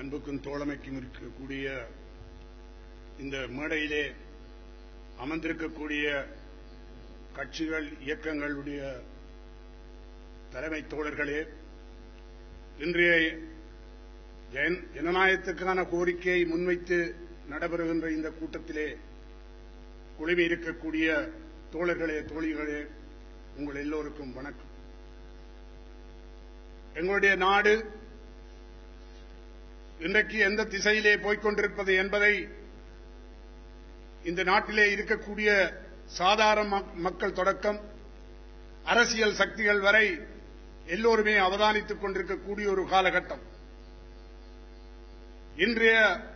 அன்புக்கும் தோழமைக்கும் இருக்கக்கூடிய இந்த மேடையிலே அமர்ந்திருக்கக்கூடிய கட்சிகள் இயக்கங்களுடைய தலைமை தோழர்களே இன்றைய ஜன- ஜனநாயகத்துக்கான கோரிக்கையை முன்வைத்து நடைபெறுகின்ற இந்த கூட்டத்திலே குழுமி இருக்கக்கூடிய தோழர்களே தோழிகளே உங்கள் எல்லோருக்கும் வணக்கம் எங்களுடைய நாடு இன்றைக்கு எந்த திசையிலே போய்க் கொண்டிருப்பது என்பதை இந்த நாட்டிலே இருக்கக்கூடிய சாதாரண மக்- மக்கள் தொடக்கம் அரசியல் சக்திகள் வரை எல்லோருமே அவதானித்துக் கொண்டிருக்கக்கூடிய ஒரு காலகட்டம் இன்றைய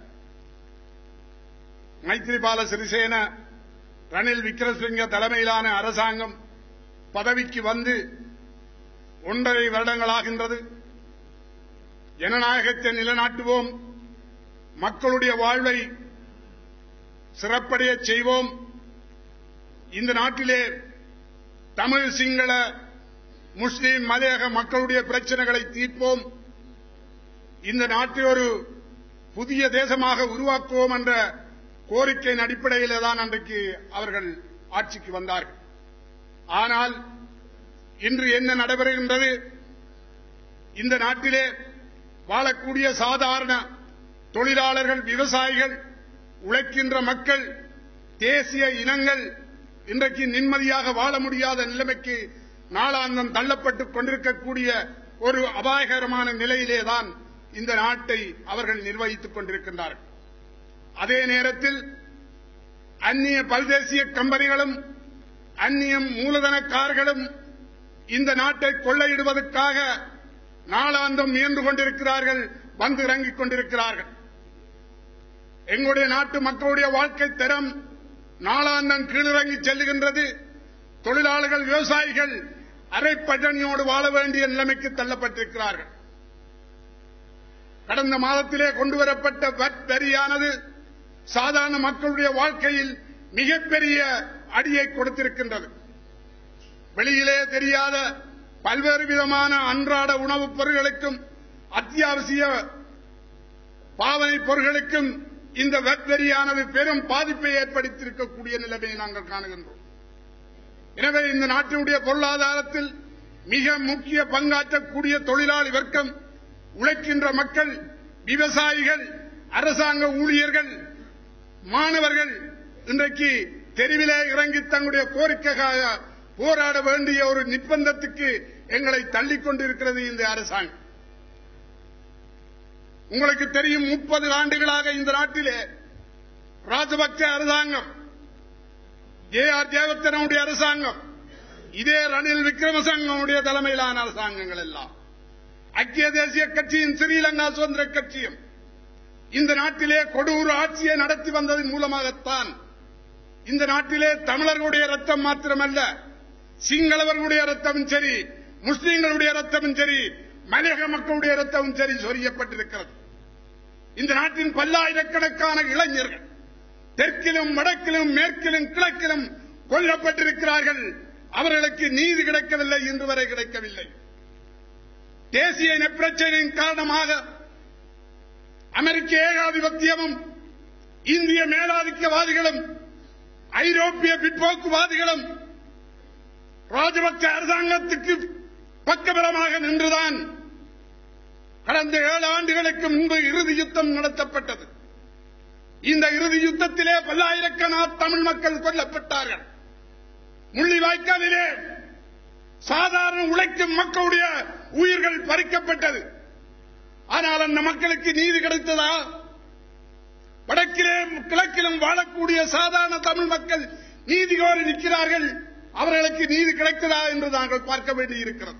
மைத்ரிபால சிறிசேன ரணில் விக்ரமசிங்க தலைமையிலான அரசாங்கம் பதவிக்கு வந்து ஒன்றரை வருடங்களாகின்றது ஜனநாயகத்தை நிலைநாட்டுவோம் மக்களுடைய வாழ்வை சிறப்படையச் செய்வோம் இந்த நாட்டிலே தமிழ் சிங்கள முஸ்லீம் மலையக மக்களுடைய பிரச்சனைகளை தீர்ப்போம் இந்த நாட்டை ஒரு புதிய தேசமாக உருவாக்குவோம் என்ற கோரிக்கையின் அடிப்படையிலே தான் அன்றைக்கு அவர்கள் ஆட்சிக்கு வந்தார்கள் ஆனால் இன்று என்ன நடைபெறுகின்றது இந்த நாட்டிலே வாழக்கூடிய சாதாரண தொழிலாளர்கள் விவசாயிகள் உழைக்கின்ற மக்கள் தேசிய இனங்கள் இன்றைக்கு நிம்மதியாக வாழ முடியாத நிலைமைக்கு நாளாந்தம் தள்ளப்பட்டுக் கொண்டிருக்கக்கூடிய ஒரு அபாயகரமான நிலையிலேதான் இந்த நாட்டை அவர்கள் நிர்வகித்துக் கொண்டிருக்கின்றார்கள் அதே நேரத்தில் அந்நிய பல்தேசிய கம்பெனிகளும் அந்நிய மூலதனக்காரர்களும் இந்த நாட்டை கொள்ளையிடுவதற்காக நாளாந்தம் முயன்று கொண்டிருக்கிறார்கள் வந்து இறங்கிக் கொண்டிருக்கிறார்கள் எங்களுடைய நாட்டு மக்களுடைய வாழ்க்கை தரம் நாளாந்தம் கீழிறங்கி செல்லுகின்றது தொழிலாளர்கள் விவசாயிகள் அரைப்பட்டணியோடு வாழ வேண்டிய நிலைமைக்கு தள்ளப்பட்டிருக்கிறார்கள் கடந்த மாதத்திலே கொண்டுவரப்பட்ட வட் வரியானது சாதாரண மக்களுடைய வாழ்க்கையில் மிகப்பெரிய அடியை கொடுத்திருக்கின்றது வெளியிலே தெரியாத பல்வேறு விதமான அன்றாட உணவுப் பொருட்களுக்கும் அத்தியாவசிய பாவனை பொருட்களுக்கும் இந்த வெப்பெரியானது பெரும் பாதிப்பை ஏற்படுத்தியிருக்கக்கூடிய நிலைமையை நாங்கள் காணுகின்றோம் எனவே இந்த நாட்டினுடைய பொருளாதாரத்தில் மிக முக்கிய பங்காற்றக்கூடிய தொழிலாளி வர்க்கம் உழைக்கின்ற மக்கள் விவசாயிகள் அரசாங்க ஊழியர்கள் மாணவர்கள் இன்றைக்கு தெருவிலே இறங்கி தங்களுடைய கோரிக்கைக்காக போராட வேண்டிய ஒரு நிர்பந்தத்துக்கு எங்களை தள்ளிக் கொண்டிருக்கிறது இந்த அரசாங்கம் உங்களுக்கு தெரியும் முப்பது ஆண்டுகளாக இந்த நாட்டிலே ராஜபக்ச அரசாங்கம் ஜே ஆர் ஜெயவர்த்தனுடைய அரசாங்கம் இதே ரணில் விக்ரமசங்கனுடைய தலைமையிலான அரசாங்கங்கள் எல்லாம் ஐக்கிய தேசிய கட்சியின் ஸ்ரீலங்கா சுதந்திர கட்சியும் இந்த நாட்டிலே கொடூர ஆட்சியை நடத்தி வந்ததன் மூலமாகத்தான் இந்த நாட்டிலே தமிழர்களுடைய ரத்தம் மாத்திரமல்ல சிங்களவர்களுடைய ரத்தமும் சரி முஸ்லீம்களுடைய ரத்தமும் சரி மலையக மக்களுடைய ரத்தமும் சரி சொரியப்பட்டிருக்கிறது இந்த நாட்டின் பல்லாயிரக்கணக்கான இளைஞர்கள் தெற்கிலும் வடக்கிலும் மேற்கிலும் கிழக்கிலும் கொல்லப்பட்டிருக்கிறார்கள் அவர்களுக்கு நீதி கிடைக்கவில்லை இன்று வரை கிடைக்கவில்லை தேசிய இனப்பிரச்சனையின் காரணமாக அமெரிக்க ஏகாதிபத்தியமும் இந்திய மேலாதிக்கவாதிகளும் ஐரோப்பிய பிற்போக்குவாதிகளும் ராஜபக்ச அரசாங்கத்துக்கு பக்கபலமாக நின்றுதான் கடந்த ஏழு ஆண்டுகளுக்கு முன்பு இறுதி யுத்தம் நடத்தப்பட்டது இந்த இறுதி யுத்தத்திலே பல்லாயிரக்கணக்கான தமிழ் மக்கள் கொல்லப்பட்டார்கள் முள்ளிவாய்க்காலிலே சாதாரண உழைக்கும் மக்களுடைய உயிர்கள் பறிக்கப்பட்டது ஆனால் அந்த மக்களுக்கு நீதி கிடைத்ததா வடக்கிலே கிழக்கிலும் வாழக்கூடிய சாதாரண தமிழ் மக்கள் நீதி கோரி நிற்கிறார்கள் அவர்களுக்கு நீதி கிடைத்ததா என்று நாங்கள் பார்க்க வேண்டியிருக்கிறது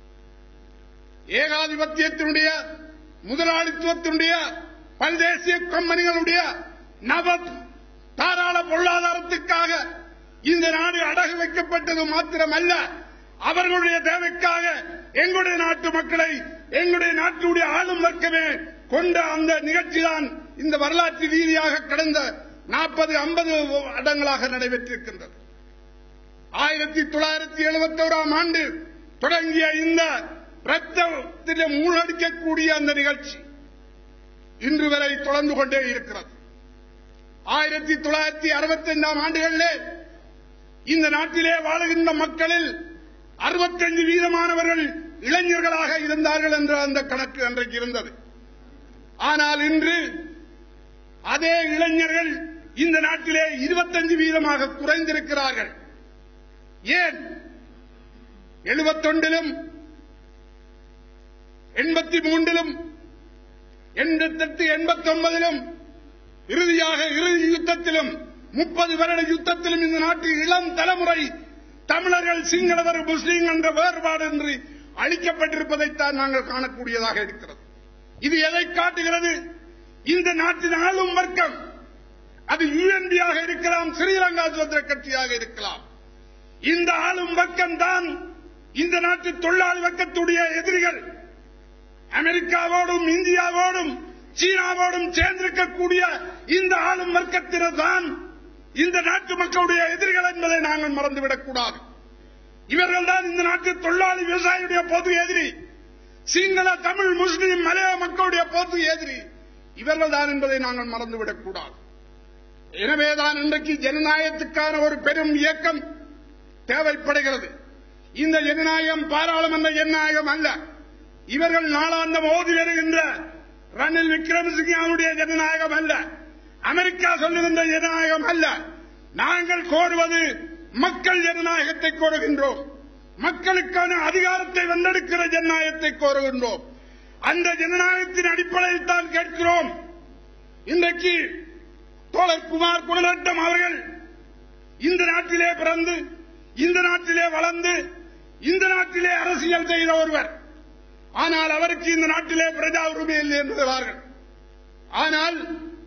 ஏகாதிபத்தியத்தினுடைய முதலாளித்துவத்தினுடைய பல்தேசிய கம்பெனிகளுடைய நவ தாராள பொருளாதாரத்துக்காக இந்த நாடு அடகு வைக்கப்பட்டது மாத்திரமல்ல அவர்களுடைய தேவைக்காக எங்களுடைய நாட்டு மக்களை எங்களுடைய நாட்டுடைய ஆளும் வர்க்கமே கொண்ட அந்த நிகழ்ச்சிதான் இந்த வரலாற்று ரீதியாக கடந்த நாற்பது ஐம்பது இடங்களாக நடைபெற்றிருக்கின்றது ஆயிரத்தி தொள்ளாயிரத்தி எழுபத்தி ஓராம் ஆண்டு தொடங்கிய இந்த ரத்தத்திலே மூழ்கடிக்கக்கூடிய அந்த நிகழ்ச்சி இன்று வரை தொடர்ந்து கொண்டே இருக்கிறது ஆயிரத்தி தொள்ளாயிரத்தி அறுபத்தி ஐந்தாம் ஆண்டுகளிலே இந்த நாட்டிலே வாழுகின்ற மக்களில் அறுபத்தஞ்சு வீதமானவர்கள் இளைஞர்களாக இருந்தார்கள் என்ற அந்த கணக்கு அன்றைக்கு இருந்தது ஆனால் இன்று அதே இளைஞர்கள் இந்த நாட்டிலே இருபத்தஞ்சு வீதமாக குறைந்திருக்கிறார்கள் ஏன் எழுபத்தொன்றிலும் எண்பத்தி மூன்றிலும் எண்பத்தெட்டு எண்பத்தி ஒன்பதிலும் இறுதியாக இறுதி யுத்தத்திலும் முப்பது வருட யுத்தத்திலும் இந்த நாட்டில் இளம் தலைமுறை தமிழர்கள் சிங்களவர் முஸ்லீம் என்ற வேறுபாடு என்று அளிக்கப்பட்டிருப்பதைத்தான் நாங்கள் காணக்கூடியதாக இருக்கிறது இது எதை காட்டுகிறது இந்த நாட்டின் ஆளும் வர்க்கம் அது யுஎன்பியாக இருக்கலாம் ஸ்ரீலங்கா சுதந்திர கட்சியாக இருக்கலாம் இந்த ஆளும் வர்க்கம் தான் இந்த நாட்டு தொழிலாளி வர்க்கத்துடைய எதிரிகள் அமெரிக்காவோடும் இந்தியாவோடும் சீனாவோடும் சேர்ந்திருக்கக்கூடிய இந்த ஆளும் வர்க்கத்தினர் தான் இந்த நாட்டு மக்களுடைய எதிரிகள் என்பதை நாங்கள் மறந்துவிடக் கூடாது இவர்கள் தான் இந்த நாட்டு தொழிலாளி விவசாயியுடைய பொது எதிரி சிங்கள தமிழ் முஸ்லிம் மலைய மக்களுடைய பொது எதிரி இவர்கள் தான் என்பதை நாங்கள் மறந்துவிடக் கூடாது எனவேதான் இன்றைக்கு ஜனநாயகத்துக்கான ஒரு பெரும் இயக்கம் தேவைப்படுகிறது இந்த ஜனநாயகம் பாராளுமன்ற ஜனநாயகம் அல்ல இவர்கள் நாளாந்தம் ஓதி வருகின்ற ரணில் விக்ரமசிங்காவுடைய ஜனநாயகம் அல்ல அமெரிக்கா சொல்லுகின்ற ஜனநாயகம் அல்ல நாங்கள் கோருவது மக்கள் ஜனநாயகத்தை கோருகின்றோம் மக்களுக்கான அதிகாரத்தை வென்றெடுக்கிற ஜனநாயகத்தை கோருகின்றோம் அந்த ஜனநாயகத்தின் அடிப்படையில் தான் கேட்கிறோம் இன்றைக்கு தோழர் குமார் குணரட்டம் அவர்கள் இந்த நாட்டிலே பிறந்து இந்த நாட்டிலே வளர்ந்து இந்த நாட்டிலே அரசியல் செய்த ஒருவர் ஆனால் அவருக்கு இந்த நாட்டிலே பிரஜா உரிமை இல்லை என்பதார்கள் ஆனால்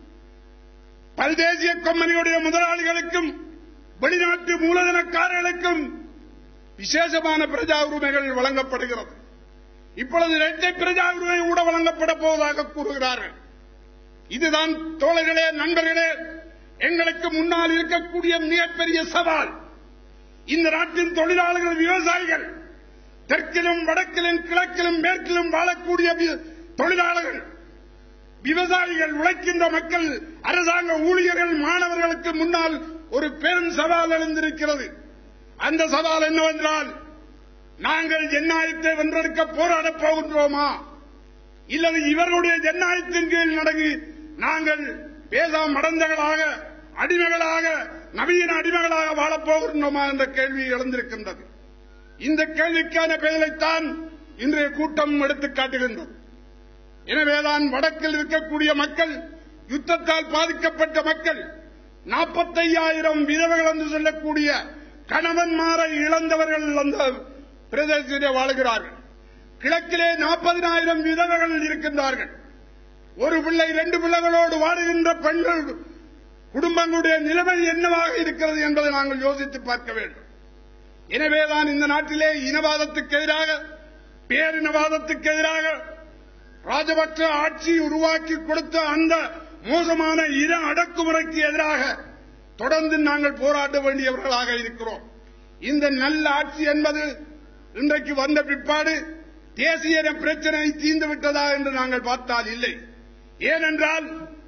பல்தேசிய கம்பெனியுடைய முதலாளிகளுக்கும் வெளிநாட்டு மூலதனக்காரர்களுக்கும் விசேஷமான பிரஜா உரிமைகள் வழங்கப்படுகிறது இப்பொழுது இரட்டை பிரஜா உரிமை கூட வழங்கப்பட போவதாக கூறுகிறார்கள் இதுதான் தோழர்களே நண்பர்களே எங்களுக்கு முன்னால் இருக்கக்கூடிய மிகப்பெரிய சவால் இந்த நாட்டின் தொழிலாளர்கள் விவசாயிகள் தெற்கிலும் வடக்கிலும் கிழக்கிலும் மேற்கிலும் வாழக்கூடிய வி- தொழிலாளர்கள் விவசாயிகள் உழைக்கின்ற மக்கள் அரசாங்க ஊழியர்கள் மாணவர்களுக்கு முன்னால் ஒரு பெரும் சவால் எழுந்திருக்கிறது அந்த சவால் என்னவென்றால் நாங்கள் ஜனநாயகத்தை வென்றெடுக்க போராடப் போகின்றோமா இல்லது இவர்களுடைய ஜனநாயகத்தின் கீழ் நடங்கி நாங்கள் பேசா மடந்தகளாக அடிமைகளாக நவீன அடிமைகளாக வாழப் போகின்றோமா என்ற கேள்வி எழுந்திருக்கின்றது இந்த கேள்விக்கான பதிலைத்தான் இன்றைய கூட்டம் எடுத்துக் காட்டுகின்றது எனவேதான் வடக்கில் இருக்கக்கூடிய மக்கள் யுத்தத்தால் பாதிக்கப்பட்ட மக்கள் நாற்பத்தையாயிரம் விதவைகள் என்று சொல்லக்கூடிய கணவன்மாரை இழந்தவர்கள் அந்த பிரதேசத்திலே வாழுகிறார்கள் கிழக்கிலே நாற்பதினாயிரம் விதவைகள் இருக்கின்றார்கள் ஒரு பிள்ளை ரெண்டு பிள்ளைகளோடு வாழுகின்ற பெண்கள் குடும்பங்களுடைய நிலைமை என்னவாக இருக்கிறது என்பதை நாங்கள் யோசித்து பார்க்க வேண்டும் எனவேதான் இந்த நாட்டிலே இனவாதத்துக்கு எதிராக பேரினவாதத்துக்கு எதிராக ராஜபக்ச ஆட்சி உருவாக்கி கொடுத்த அந்த மோசமான இன அடக்குமுறைக்கு எதிராக தொடர்ந்து நாங்கள் போராட வேண்டியவர்களாக இருக்கிறோம் இந்த நல்ல ஆட்சி என்பது இன்றைக்கு வந்த பிற்பாடு தேசிய இன பிரச்சனை தீர்ந்து விட்டதா என்று நாங்கள் பார்த்தால் இல்லை ஏனென்றால்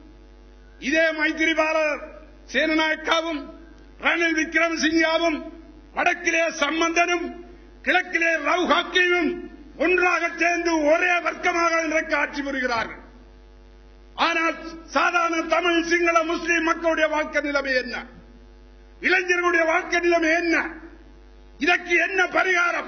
இதே மைத்திரிபால சேனநாயக்காவும் ரணில் விக்ரமசிங்காவும் வடக்கிலே சம்பந்தனும் கிழக்கிலே ரவு ஹாக்கியும் ஒன்றாக சேர்ந்து ஒரே வர்க்கமாக இன்றைக்கு ஆட்சி புரிகிறார்கள் ஆனால் சாதாரண தமிழ் சிங்கள முஸ்லிம் மக்களுடைய வாக்கு நிலைமை என்ன இளைஞர்களுடைய வாக்கு நிலைமை என்ன இதற்கு என்ன பரிகாரம்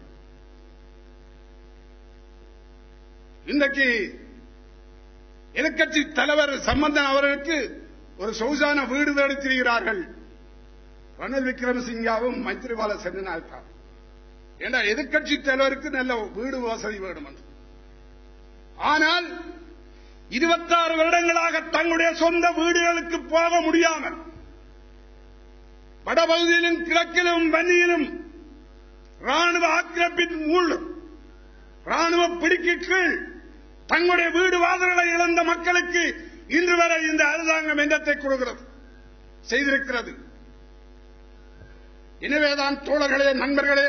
இன்றைக்கு எதிர்க்கட்சி தலைவர் சம்பந்தன் அவர்களுக்கு ஒரு சொகுசான வீடு தேடித் திரிகிறார்கள் ரணில் விக்ரமசிங்காவும் மைத்திரிபால சென்னாய்க்கா ஏன்னா எதிர்க்கட்சி தலைவருக்கு நல்ல வீடு வசதி வேணும் என்று ஆனால் இருபத்தாறு வருடங்களாக தங்களுடைய சொந்த வீடுகளுக்கு போக முடியாமல் வடபகுதியிலும் கிழக்கிலும் வன்னியிலும் ராணுவ ஆக்கிரமிப்பின் மூலம் ராணுவ பிடிக்கு கீழ் தங்களுடைய வீடு வாசல்களை இழந்த மக்களுக்கு இன்று வரை இந்த அரசாங்கம் எண்ணத்தை கொடுக்கிறது செய்திருக்கிறது எனவேதான் தோழர்களே நண்பர்களே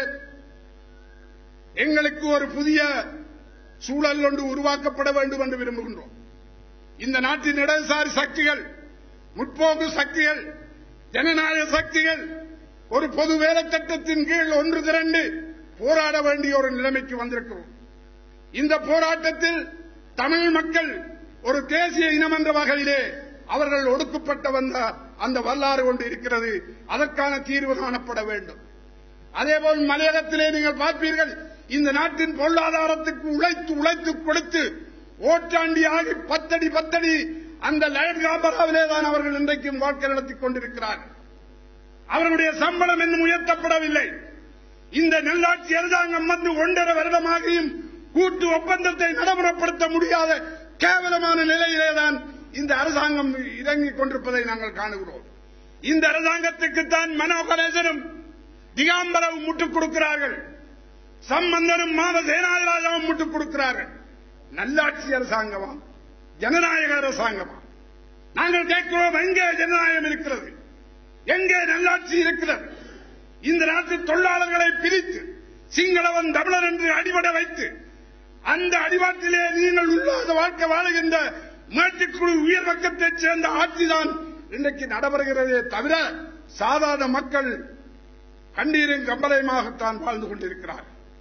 எங்களுக்கு ஒரு புதிய சூழல் ஒன்று உருவாக்கப்பட வேண்டும் என்று விரும்புகின்றோம் இந்த நாட்டின் இடதுசாரி சக்திகள் முற்போக்கு சக்திகள் ஜனநாயக சக்திகள் ஒரு பொது வேலை சட்டத்தின் கீழ் ஒன்று திரண்டு போராட வேண்டிய ஒரு நிலைமைக்கு வந்திருக்கிறோம் இந்த போராட்டத்தில் தமிழ் மக்கள் ஒரு தேசிய இனம் என்ற வகையிலே அவர்கள் ஒடுக்கப்பட்ட வந்த அந்த வரலாறு கொண்டு இருக்கிறது அதற்கான தீர்வு காணப்பட வேண்டும் அதேபோல் மலையகத்திலே நீங்கள் பார்ப்பீர்கள் இந்த நாட்டின் பொருளாதாரத்துக்கு உழைத்து உழைத்து கொடுத்து ஓட்டாண்டி ஆகி பத்தடி பத்தடி அந்த லயன் காபராவிலே தான் அவர்கள் இன்றைக்கும் வாழ்க்கை நடத்திக் கொண்டிருக்கிறார்கள் அவர்களுடைய சம்பளம் இன்னும் உயர்த்தப்படவில்லை இந்த நல்லாட்சி அரசாங்கம் வந்து ஒன்றரை வருடமாகியும் கூட்டு ஒப்பந்தத்தை நடைமுறைப்படுத்த முடியாத கேவலமான நிலையிலேதான் இந்த அரசாங்கம் இறங்கிக் கொண்டிருப்பதை நாங்கள் காணுகிறோம் இந்த அரசாங்கத்துக்கு தான் மனோகரேசனும் திகாம்பரவும் முட்டுக் கொடுக்கிறார்கள் சம்பந்தனும் மாவ சேனாதிராஜாவும் முட்டுக் கொடுக்கிறார்கள் நல்லாட்சி அரசாங்கமா ஜனநாயக அரசாங்கமா நாங்கள் கேட்கிறோம் எங்கே ஜனநாயகம் இருக்கிறது எங்கே நல்லாட்சி இருக்கிறது இந்த நாட்டு தொழிலாளர்களை பிரித்து சிங்களவன் தமிழர் என்று அடிபட வைத்து அந்த அடிவாட்டிலே நீங்கள் உள்ளாத வாழ்க்கை வாழுகின்ற மேட்டுக்குழு உயர் வர்க்கத்தைச் சேர்ந்த ஆட்சிதான் இன்றைக்கு நடைபெறுகிறதே தவிர சாதாரண மக்கள் கண்ணீரும் கம்பலையுமாகத்தான் வாழ்ந்து கொண்டிருக்கிறார்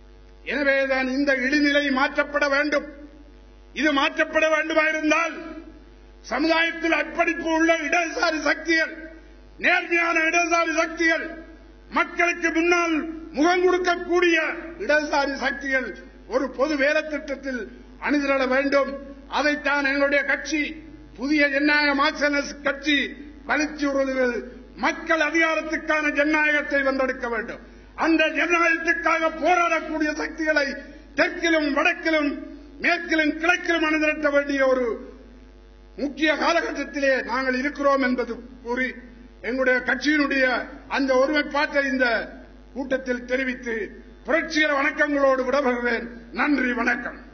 எனவேதான் இந்த இழிநிலை மாற்றப்பட வேண்டும் இது மாற்றப்பட வேண்டுமாயிருந்தால் சமுதாயத்தில் அர்ப்பணிப்பு உள்ள இடதுசாரி சக்திகள் நேர்மையான இடதுசாரி சக்திகள் மக்களுக்கு முன்னால் முகம் கொடுக்கக்கூடிய இடதுசாரி சக்திகள் ஒரு பொது வேலை திட்டத்தில் அணிதிரள வேண்டும் அதைத்தான் எங்களுடைய கட்சி புதிய ஜனநாயக மார்க்சிஸ்ட் கட்சி வலிச்சுறுவது மக்கள் அதிகாரத்துக்கான ஜனநாயகத்தை வென்றெடுக்க வேண்டும் அந்த ஜனநாயகத்துக்காக போராடக்கூடிய சக்திகளை தெற்கிலும் வடக்கிலும் மேற்கிலும் கிழக்கிலும் அணிதிரட்ட வேண்டிய ஒரு முக்கிய காலகட்டத்திலே நாங்கள் இருக்கிறோம் என்பது கூறி எங்களுடைய கட்சியினுடைய அந்த ஒருமைப்பாட்டை இந்த கூட்டத்தில் தெரிவித்து புரட்சிகர வணக்கங்களோடு விடப்படுகிறேன் நன்றி வணக்கம்